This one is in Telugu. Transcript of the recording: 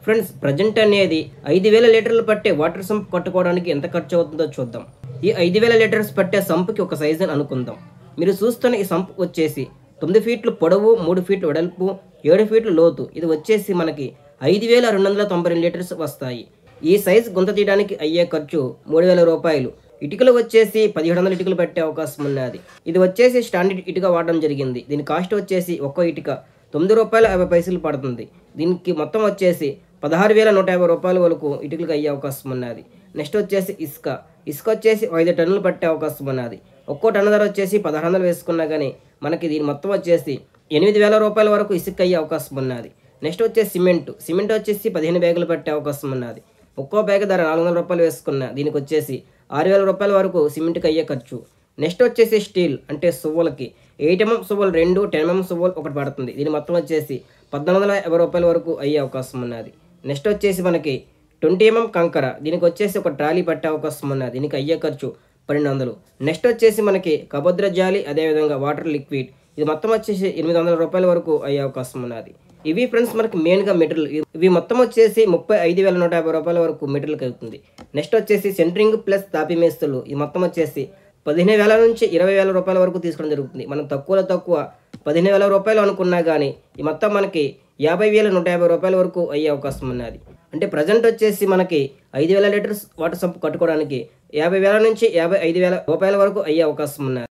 ఫ్రెండ్స్ ప్రజెంట్ అనేది ఐదు వేల లీటర్లు పట్టే వాటర్ సంప్ కట్టుకోవడానికి ఎంత ఖర్చు అవుతుందో చూద్దాం ఈ ఐదు వేల లీటర్స్ పట్టే సంపుకి ఒక సైజు అని అనుకుందాం మీరు చూస్తున్న ఈ సంప్ వచ్చేసి తొమ్మిది ఫీట్లు పొడవు మూడు ఫీట్లు వెడల్పు ఏడు ఫీట్లు లోతు ఇది వచ్చేసి మనకి ఐదు వేల రెండు వందల తొంభై రెండు లీటర్స్ వస్తాయి ఈ సైజ్ గుంత తీయడానికి అయ్యే ఖర్చు మూడు వేల రూపాయలు ఇటుకలు వచ్చేసి పదిహేడు వందల ఇటుకలు పెట్టే అవకాశం ఉన్నది ఇది వచ్చేసి స్టాండర్డ్ ఇటుక వాడడం జరిగింది దీని కాస్ట్ వచ్చేసి ఒక్కో ఇటుక తొమ్మిది రూపాయల యాభై పైసలు పడుతుంది దీనికి మొత్తం వచ్చేసి పదహారు వేల నూట యాభై రూపాయల వరకు ఇటుకలకు అయ్యే అవకాశం ఉన్నది నెక్స్ట్ వచ్చేసి ఇసుక ఇసుక వచ్చేసి ఐదు టన్నులు పట్టే అవకాశం ఉన్నది ఒక్కో టన్ను ధర వచ్చేసి పదహారు వందలు వేసుకున్నా కానీ మనకి దీని మొత్తం వచ్చేసి ఎనిమిది వేల రూపాయల వరకు ఇసుక అయ్యే అవకాశం ఉన్నది నెక్స్ట్ వచ్చేసి సిమెంట్ సిమెంట్ వచ్చేసి పదిహేను బ్యాగులు పట్టే అవకాశం ఉన్నది ఒక్కో బ్యాగ్ ధర నాలుగు వందల రూపాయలు వేసుకున్న దీనికి వచ్చేసి ఆరు వేల రూపాయల వరకు సిమెంట్కి అయ్యే ఖర్చు నెక్స్ట్ వచ్చేసి స్టీల్ అంటే సువ్వలకి ఎయిట్ ఎంఎం సువ్వలు రెండు టెన్ ఎంఎం సువ్వలు ఒకటి పడుతుంది దీని మొత్తం వచ్చేసి పద్నాలుగు వందల యాభై రూపాయల వరకు అయ్యే అవకాశం ఉన్నది నెక్స్ట్ వచ్చేసి మనకి ట్వంటీ ఎంఎం కంకర దీనికి వచ్చేసి ఒక ట్రాలీ పట్టే అవకాశం ఉన్నది దీనికి అయ్యే ఖర్చు పన్నెండు వందలు నెక్స్ట్ వచ్చేసి మనకి కబద్ర జాలి అదేవిధంగా వాటర్ లిక్విడ్ ఇది మొత్తం వచ్చేసి ఎనిమిది వందల రూపాయల వరకు అయ్యే అవకాశం ఉన్నది ఇవి ఫ్రెండ్స్ మనకి మెయిన్గా మెటీరియల్ ఇవి మొత్తం వచ్చేసి ముప్పై ఐదు వేల నూట యాభై రూపాయల వరకు మెటీరియల్కి అవుతుంది నెక్స్ట్ వచ్చేసి సెంటరింగ్ ప్లస్ తాపి మేస్తులు ఈ మొత్తం వచ్చేసి పదిహేను వేల నుంచి ఇరవై వేల రూపాయల వరకు తీసుకోవడం జరుగుతుంది మనం తక్కువలో తక్కువ పదిహేను వేల రూపాయలు అనుకున్నా కానీ ఈ మొత్తం మనకి యాభై వేల నూట యాభై రూపాయల వరకు అయ్యే అవకాశం ఉన్నది అంటే ప్రజెంట్ వచ్చేసి మనకి ఐదు వేల లీటర్స్ వాటర్ సంప్ కట్టుకోవడానికి యాభై వేల నుంచి యాభై ఐదు వేల రూపాయల వరకు అయ్యే అవకాశం ఉన్నది